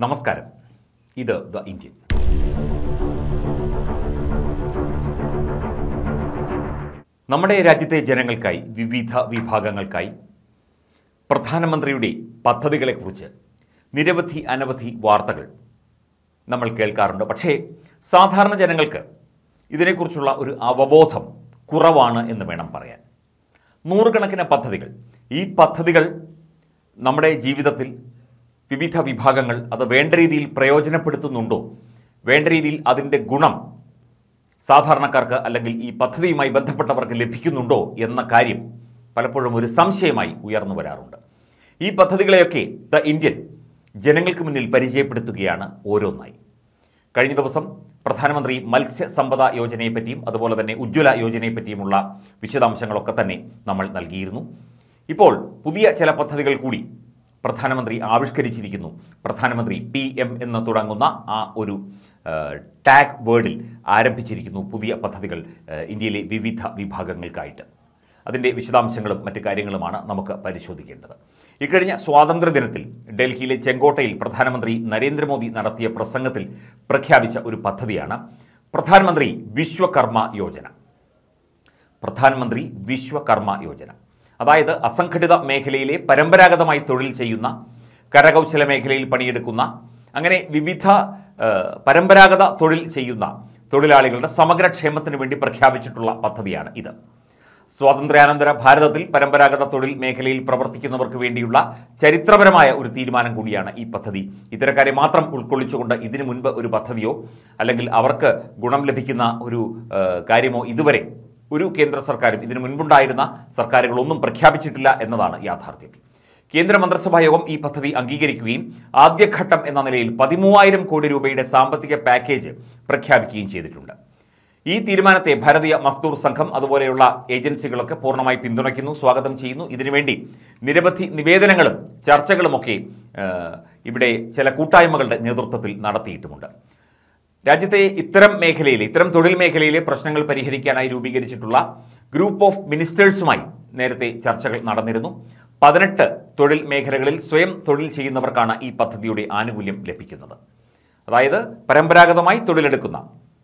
നമസ്കാരം ഇത് the Indian നമ്മുടെ രാജ്യത്തെ ജനങ്ങൾക്കായി വിവിധ വിഭാഗങ്ങൾക്കായി പ്രധാനമന്ത്രിയുടെ പദ്ധതികളെക്കുറിച്ച് നിരവധി അനവധി വാർത്തകൾ നമ്മൾ കേൾക്കാറുണ്ട് പക്ഷേ സാധാരണ ജനങ്ങൾക്ക് ഇതിനെക്കുറിച്ചുള്ള ഒരു അവബോധം കുറവാണ് എന്ന് വേണം പറയാൻ നൂറുകണക്കിന് പദ്ധതികൾ ഈ പദ്ധതികൾ നമ്മുടെ ജീവിതത്തിൽ വിവിധ വിഭാഗങ്ങൾ അത് വേണ്ട രീതിയിൽ പ്രയോജനപ്പെടുത്തുന്നുണ്ടോ വേണ്ട രീതിയിൽ അതിൻ്റെ ഗുണം സാധാരണക്കാർക്ക് അല്ലെങ്കിൽ ഈ പദ്ധതിയുമായി ബന്ധപ്പെട്ടവർക്ക് ലഭിക്കുന്നുണ്ടോ എന്ന കാര്യം പലപ്പോഴും ഒരു സംശയമായി ഉയർന്നു വരാറുണ്ട് ഈ പദ്ധതികളെയൊക്കെ ദ ഇന്ത്യൻ ജനങ്ങൾക്ക് മുന്നിൽ പരിചയപ്പെടുത്തുകയാണ് ഓരോന്നായി കഴിഞ്ഞ ദിവസം പ്രധാനമന്ത്രി മത്സ്യസമ്പദ യോജനയെപ്പറ്റിയും അതുപോലെ തന്നെ ഉജ്ജ്വല യോജനയെപ്പറ്റിയുമുള്ള വിശദാംശങ്ങളൊക്കെ തന്നെ നമ്മൾ നൽകിയിരുന്നു ഇപ്പോൾ പുതിയ ചില പദ്ധതികൾ കൂടി പ്രധാനമന്ത്രി ആവിഷ്കരിച്ചിരിക്കുന്നു പ്രധാനമന്ത്രി പി എം എന്ന് തുടങ്ങുന്ന ആ ഒരു ടാഗ് വേർഡിൽ ആരംഭിച്ചിരിക്കുന്നു പുതിയ പദ്ധതികൾ ഏഹ്, ഇന്ത്യയിലെ വിവിധ വിഭാഗങ്ങൾക്കായിട്ട് അതിൻ്റെ വിശദാംശങ്ങളും മറ്റു കാര്യങ്ങളുമാണ് നമുക്ക് പരിശോധിക്കേണ്ടത് ഇക്കഴിഞ്ഞ സ്വാതന്ത്ര്യദിനത്തിൽ ഡൽഹിയിലെ ചെങ്കോട്ടയിൽ പ്രധാനമന്ത്രി നരേന്ദ്രമോദി നടത്തിയ പ്രസംഗത്തിൽ പ്രഖ്യാപിച്ച ഒരു പദ്ധതിയാണ് പ്രധാനമന്ത്രി വിശ്വകർമ്മ യോജന പ്രധാനമന്ത്രി വിശ്വകർമ്മ യോജന അതായത് അസംഘടിത മേഖലയിലെ പരമ്പരാഗതമായി തൊഴിൽ ചെയ്യുന്ന കരകൗശല മേഖലയിൽ പണിയെടുക്കുന്ന അങ്ങനെ വിവിധ ആ, പരമ്പരാഗത തൊഴിൽ ചെയ്യുന്ന തൊഴിലാളികളുടെ സമഗ്ര ക്ഷേമത്തിന് വേണ്ടി പ്രഖ്യാപിച്ചിട്ടുള്ള പദ്ധതിയാണ് ഇത് സ്വാതന്ത്ര്യാനന്തര ഭാരതത്തിൽ പരമ്പരാഗത തൊഴിൽ മേഖലയിൽ പ്രവർത്തിക്കുന്നവർക്ക് വേണ്ടിയുള്ള ചരിത്രപരമായ ഒരു തീരുമാനം കൂടിയാണ് ഈ പദ്ധതി ഇത്തരക്കാരെ മാത്രം ഉൾക്കൊള്ളിച്ചുകൊണ്ട് ഇതിനു മുൻപ് ഒരു പദ്ധതിയോ അല്ലെങ്കിൽ അവർക്ക് ഗുണം ലഭിക്കുന്ന ഒരു ആ, കാര്യമോ ഇതുവരെ ഒരു കേന്ദ്ര സർക്കാരും ഇതിനു മുൻപുണ്ടായിരുന്ന സർക്കാരുകളൊന്നും പ്രഖ്യാപിച്ചിട്ടില്ല എന്നതാണ് യാഥാർത്ഥ്യം കേന്ദ്ര മന്ത്രിസഭാ യോഗം ഈ പദ്ധതി അംഗീകരിക്കുകയും ആദ്യഘട്ടം എന്ന നിലയിൽ പതിമൂവായിരം കോടി രൂപയുടെ സാമ്പത്തിക പാക്കേജ് പ്രഖ്യാപിക്കുകയും ചെയ്തിട്ടുണ്ട് ഈ തീരുമാനത്തെ ഭാരതീയ മസ്ദൂർ സംഘം അതുപോലെയുള്ള ഏജൻസികളൊക്കെ പൂർണ്ണമായി പിന്തുണയ്ക്കുന്നു സ്വാഗതം ചെയ്യുന്നു ഇതിനുവേണ്ടി നിരവധി നിവേദനങ്ങളും ചർച്ചകളുമൊക്കെ ആ, ഇവിടെ ചില കൂട്ടായ്മകളുടെ നേതൃത്വത്തിൽ നടത്തിയിട്ടുമുണ്ട് രാജ്യത്തെ ഇത്തരം മേഖലയിലെ ഇത്തരം തൊഴിൽ മേഖലയിലെ പ്രശ്നങ്ങൾ പരിഹരിക്കാനായി രൂപീകരിച്ചിട്ടുള്ള ഗ്രൂപ്പ് ഓഫ് മിനിസ്റ്റേഴ്സുമായി നേരത്തെ ചർച്ചകൾ നടന്നിരുന്നു പതിനെട്ട് തൊഴിൽ മേഖലകളിൽ സ്വയം തൊഴിൽ ചെയ്യുന്നവർക്കാണ് ഈ പദ്ധതിയുടെ ആനുകൂല്യം ലഭിക്കുന്നത് അതായത് പരമ്പരാഗതമായി തൊഴിലെടുക്കുന്ന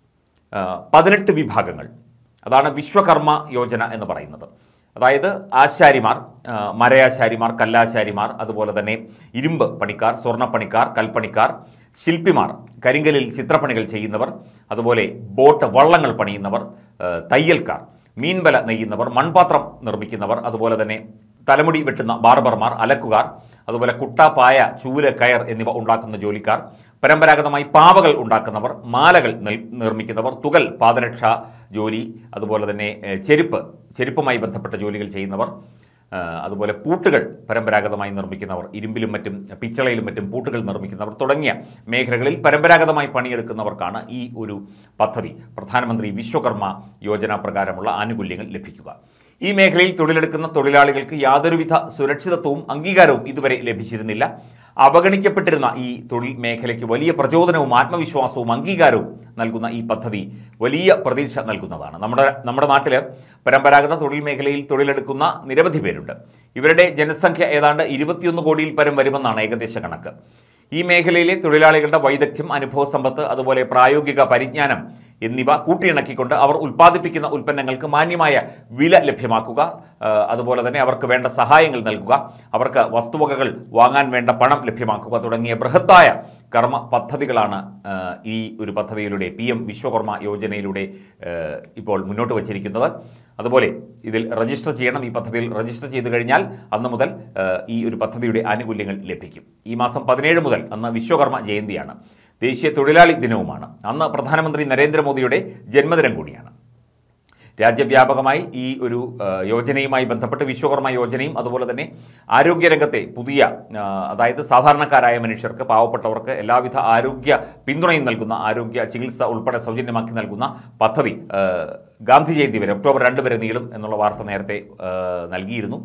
ആ, പതിനെട്ട് വിഭാഗങ്ങൾ അതാണ് വിശ്വകർമ്മ യോജന എന്ന് പറയുന്നത് അതായത് ആശാരിമാർ ആ, മരയാശാരിമാർ കല്ലാശാരിമാർ അതുപോലെ തന്നെ ഇരുമ്പ് പണിക്കാർ സ്വർണ്ണപ്പണിക്കാർ കൽപ്പണിക്കാർ ശില്പിമാർ കരിങ്കലിൽ ചിത്രപ്പണികൾ ചെയ്യുന്നവർ അതുപോലെ ബോട്ട് വള്ളങ്ങൾ പണിയുന്നവർ ആ, തയ്യൽക്കാർ മീൻവല നെയ്യുന്നവർ മൺപാത്രം നിർമ്മിക്കുന്നവർ അതുപോലെ തന്നെ തലമുടി വെട്ടുന്ന ബാർബർമാർ അലക്കുകാർ അതുപോലെ കുട്ട പായ ചൂല് കയർ എന്നിവ ഉണ്ടാക്കുന്ന ജോലിക്കാർ പരമ്പരാഗതമായി പാവകൾ ഉണ്ടാക്കുന്നവർ മാലകൾ നിൽ- നിർമ്മിക്കുന്നവർ തുകൽ പാദരക്ഷ ജോലി അതുപോലെ തന്നെ ഏഹ്, ചെരുപ്പ് ചെരുപ്പുമായി ബന്ധപ്പെട്ട ജോലികൾ ചെയ്യുന്നവർ ആ, അതുപോലെ പൂട്ടുകൾ പരമ്പരാഗതമായി നിർമ്മിക്കുന്നവർ ഇരുമ്പിലും മറ്റും പിച്ചളയിലും മറ്റും പൂട്ടുകൾ നിർമ്മിക്കുന്നവർ തുടങ്ങിയ മേഖലകളിൽ പരമ്പരാഗതമായി പണിയെടുക്കുന്നവർക്കാണ് ഈ ഒരു പദ്ധതി പ്രധാനമന്ത്രി വിശ്വകർമ്മ യോജന പ്രകാരമുള്ള ആനുകൂല്യങ്ങൾ ലഭിക്കുക ഈ മേഖലയിൽ തൊഴിലെടുക്കുന്ന തൊഴിലാളികൾക്ക് യാതൊരുവിധ സുരക്ഷിതത്വവും അംഗീകാരവും ഇതുവരെ ലഭിച്ചിരുന്നില്ല അവഗണിക്കപ്പെട്ടിരുന്ന ഈ തൊഴിൽ മേഖലയ്ക്ക് വലിയ പ്രചോദനവും ആത്മവിശ്വാസവും അംഗീകാരവും നൽകുന്ന ഈ പദ്ധതി വലിയ പ്രതീക്ഷ നൽകുന്നതാണ് നമ്മുടെ നമ്മുടെ നാട്ടിൽ പരമ്പരാഗത തൊഴിൽ മേഖലയിൽ തൊഴിലെടുക്കുന്ന നിരവധി പേരുണ്ട് ഇവരുടെ ജനസംഖ്യ ഏതാണ്ട് ഇരുപത്തിയൊന്ന് കോടിയിൽ പരം വരുമെന്നാണ് ഏകദേശ കണക്ക് ഈ മേഖലയിലെ തൊഴിലാളികളുടെ വൈദഗ്ധ്യം അനുഭവ സമ്പത്ത് അതുപോലെ പ്രായോഗിക പരിജ്ഞാനം എന്നിവ കൂട്ടിയിണക്കിക്കൊണ്ട് അവർ ഉൽപ്പാദിപ്പിക്കുന്ന ഉൽപ്പന്നങ്ങൾക്ക് മാന്യമായ വില ലഭ്യമാക്കുക ആ, അതുപോലെ തന്നെ അവർക്ക് വേണ്ട സഹായങ്ങൾ നൽകുക അവർക്ക് വസ്തുവകകൾ വാങ്ങാൻ വേണ്ട പണം ലഭ്യമാക്കുക തുടങ്ങിയ ബൃഹത്തായ കർമ്മ പദ്ധതികളാണ് ആ, ഈ ഒരു പദ്ധതിയിലൂടെ പി എം വിശ്വകർമ്മ യോജനയിലൂടെ ആ, ഇപ്പോൾ മുന്നോട്ട് വച്ചിരിക്കുന്നത് അതുപോലെ ഇതിൽ രജിസ്റ്റർ ചെയ്യണം ഈ പദ്ധതിയിൽ രജിസ്റ്റർ ചെയ്ത് കഴിഞ്ഞാൽ അന്ന് മുതൽ ആ, ഈ ഒരു പദ്ധതിയുടെ ആനുകൂല്യങ്ങൾ ലഭിക്കും ഈ മാസം പതിനേഴ് മുതൽ അന്ന് വിശ്വകർമ്മ ജയന്തിയാണ് ദേശീയ തൊഴിലാളി ദിനവുമാണ് അന്ന് പ്രധാനമന്ത്രി നരേന്ദ്രമോദിയുടെ ജന്മദിനം കൂടിയാണ് രാജ്യവ്യാപകമായി ഈ ഒരു ആ, യോജനയുമായി ബന്ധപ്പെട്ട് വിശ്വകർമ്മ യോജനയും അതുപോലെ തന്നെ ആരോഗ്യരംഗത്തെ പുതിയ ആ, അതായത് സാധാരണക്കാരായ മനുഷ്യർക്ക് പാവപ്പെട്ടവർക്ക് എല്ലാവിധ ആരോഗ്യ പിന്തുണയും നൽകുന്ന ആരോഗ്യ ചികിത്സ ഉൾപ്പെടെ സൗജന്യമാക്കി നൽകുന്ന പദ്ധതി ആ, ഗാന്ധി ജയന്തി വരെ ഒക്ടോബർ രണ്ട് വരെ നീളും എന്നുള്ള വാർത്ത നേരത്തെ ആ, നൽകിയിരുന്നു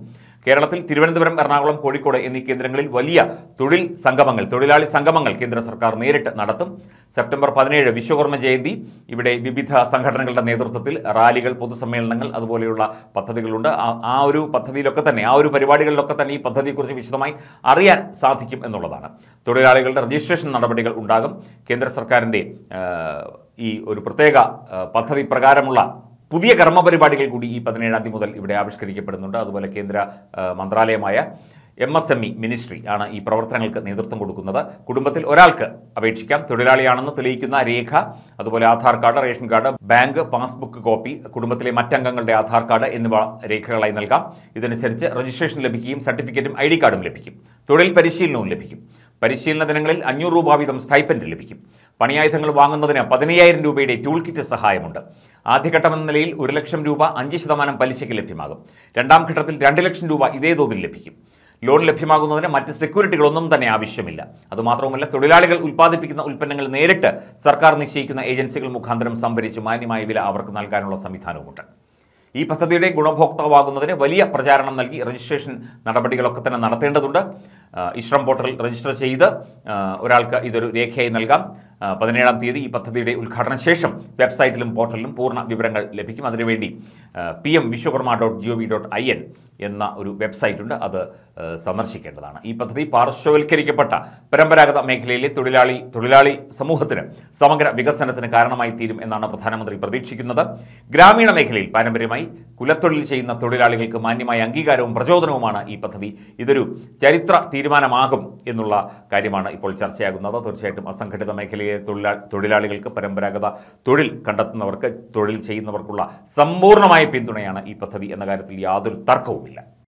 കേരളത്തിൽ തിരുവനന്തപുരം എറണാകുളം കോഴിക്കോട് എന്നീ കേന്ദ്രങ്ങളിൽ വലിയ തൊഴിൽ സംഗമങ്ങൾ തൊഴിലാളി സംഗമങ്ങൾ കേന്ദ്ര സർക്കാർ നേരിട്ട് നടത്തും സെപ്റ്റംബർ പതിനേഴ് വിശ്വകർമ്മ ജയന്തി ഇവിടെ വിവിധ സംഘടനകളുടെ നേതൃത്വത്തിൽ റാലികൾ പൊതുസമ്മേളനങ്ങൾ അതുപോലെയുള്ള പദ്ധതികളുണ്ട് ആ- ആ ഒരു പദ്ധതിയിലൊക്കെ തന്നെ ആ ഒരു പരിപാടികളിലൊക്കെ തന്നെ ഈ പദ്ധതിയെക്കുറിച്ച് വിശദമായി അറിയാൻ സാധിക്കും എന്നുള്ളതാണ് തൊഴിലാളികളുടെ രജിസ്ട്രേഷൻ നടപടികൾ ഉണ്ടാകും കേന്ദ്ര സർക്കാരിൻ്റെ ആ, ഈ ഒരു പ്രത്യേക ആ, പദ്ധതി പ്രകാരമുള്ള പുതിയ കർമ്മപരിപാടികൾ കൂടി ഈ പതിനേഴാം തീയതി മുതൽ ഇവിടെ ആവിഷ്കരിക്കപ്പെടുന്നുണ്ട് അതുപോലെ കേന്ദ്ര ആ, മന്ത്രാലയമായ M S M E ministry ആണ് ഈ പ്രവർത്തനങ്ങൾക്ക് നേതൃത്വം കൊടുക്കുന്നത് കുടുംബത്തിൽ ഒരാൾക്ക് അപേക്ഷിക്കാം തൊഴിലാളിയാണെന്ന് തെളിയിക്കുന്ന രേഖ അതുപോലെ Aadhaar card ration card bank passbook copy കുടുംബത്തിലെ മറ്റംഗങ്ങളുടെ ആധാർ കാർഡ് എന്നിവ രേഖകളായി നൽകാം ഇതനുസരിച്ച് രജിസ്ട്രേഷൻ ലഭിക്കുകയും സർട്ടിഫിക്കറ്റും ഐ ഡി കാർഡും ലഭിക്കും തൊഴിൽ പരിശീലനവും ലഭിക്കും പരിശീലന ദിനങ്ങളിൽ അഞ്ഞൂറ് രൂപ വീതം സ്റ്റൈപ്പൻഡ് ലഭിക്കും പണിയായുധങ്ങൾ വാങ്ങുന്നതിന് പതിനയ്യായിരം രൂപയുടെ ടൂൾ കിറ്റ് സഹായമുണ്ട് ആദ്യഘട്ടമെന്ന നിലയിൽ ഒരു ലക്ഷം രൂപ അഞ്ച് ശതമാനം പലിശയ്ക്ക് ലഭ്യമാകും രണ്ടാം ഘട്ടത്തിൽ രണ്ട് ലക്ഷം രൂപ ഇതേ തോതിൽ ലഭിക്കും ലോൺ ലഭ്യമാകുന്നതിന് മറ്റ് സെക്യൂരിറ്റികളൊന്നും തന്നെ ആവശ്യമില്ല അതുമാത്രവുമല്ല തൊഴിലാളികൾ ഉൽപ്പാദിപ്പിക്കുന്ന ഉൽപ്പന്നങ്ങൾ നേരിട്ട് സർക്കാർ നിശ്ചയിക്കുന്ന ഏജൻസികൾ മുഖാന്തരം സംഭരിച്ച് മാന്യമായ വില അവർക്ക് നൽകാനുള്ള സംവിധാനവുമുണ്ട് ഈ പദ്ധതിയുടെ ഗുണഭോക്താവാകുന്നതിന് വലിയ പ്രചാരണം നൽകി രജിസ്ട്രേഷൻ നടപടികളൊക്കെ തന്നെ നടത്തേണ്ടതുണ്ട് ആ, ഇശ്രം പോർട്ടലിൽ രജിസ്റ്റർ ചെയ്ത് ആ, ഒരാൾക്ക് ഇതൊരു രേഖയായി നൽകാം ആ, പതിനേഴാം തീയതി ഈ പദ്ധതിയുടെ ഉദ്ഘാടന ശേഷം വെബ്സൈറ്റിലും പോർട്ടലിലും പൂർണ്ണ വിവരങ്ങൾ ലഭിക്കും അതിനുവേണ്ടി P M Vishwakarma dot G O V dot I N എന്ന ഒരു വെബ്സൈറ്റ് ഉണ്ട് അത് ആ, സന്ദർശിക്കേണ്ടതാണ് ഈ പദ്ധതി പാർശ്വവൽക്കരിക്കപ്പെട്ട പരമ്പരാഗത മേഖലയിലെ തൊഴിലാളി തൊഴിലാളി സമൂഹത്തിന് സമഗ്ര വികസനത്തിന് കാരണമായി തീരും എന്നാണ് പ്രധാനമന്ത്രി പ്രതീക്ഷിക്കുന്നത് ഗ്രാമീണ മേഖലയിൽ പാരമ്പര്യമായി കുലത്തൊഴിൽ ചെയ്യുന്ന തൊഴിലാളികൾക്ക് മാന്യമായ അംഗീകാരവും പ്രചോദനവുമാണ് ഈ പദ്ധതി ഇതൊരു ചരിത്ര തീരുമാനമാകും എന്നുള്ള കാര്യമാണ് ഇപ്പോൾ ചർച്ചയാകുന്നത് തീർച്ചയായിട്ടും അസംഘടിത മേഖലയിലെ തൊഴിലാ തൊഴിലാളികൾക്ക് പരമ്പരാഗത തൊഴിൽ കണ്ടെത്തുന്നവർക്ക് തൊഴിൽ ചെയ്യുന്നവർക്കുള്ള സമ്പൂർണ്ണമായ പിന്തുണയാണ് ഈ പദ്ധതി എന്ന കാര്യത്തിൽ യാതൊരു തർക്കവുമില്ല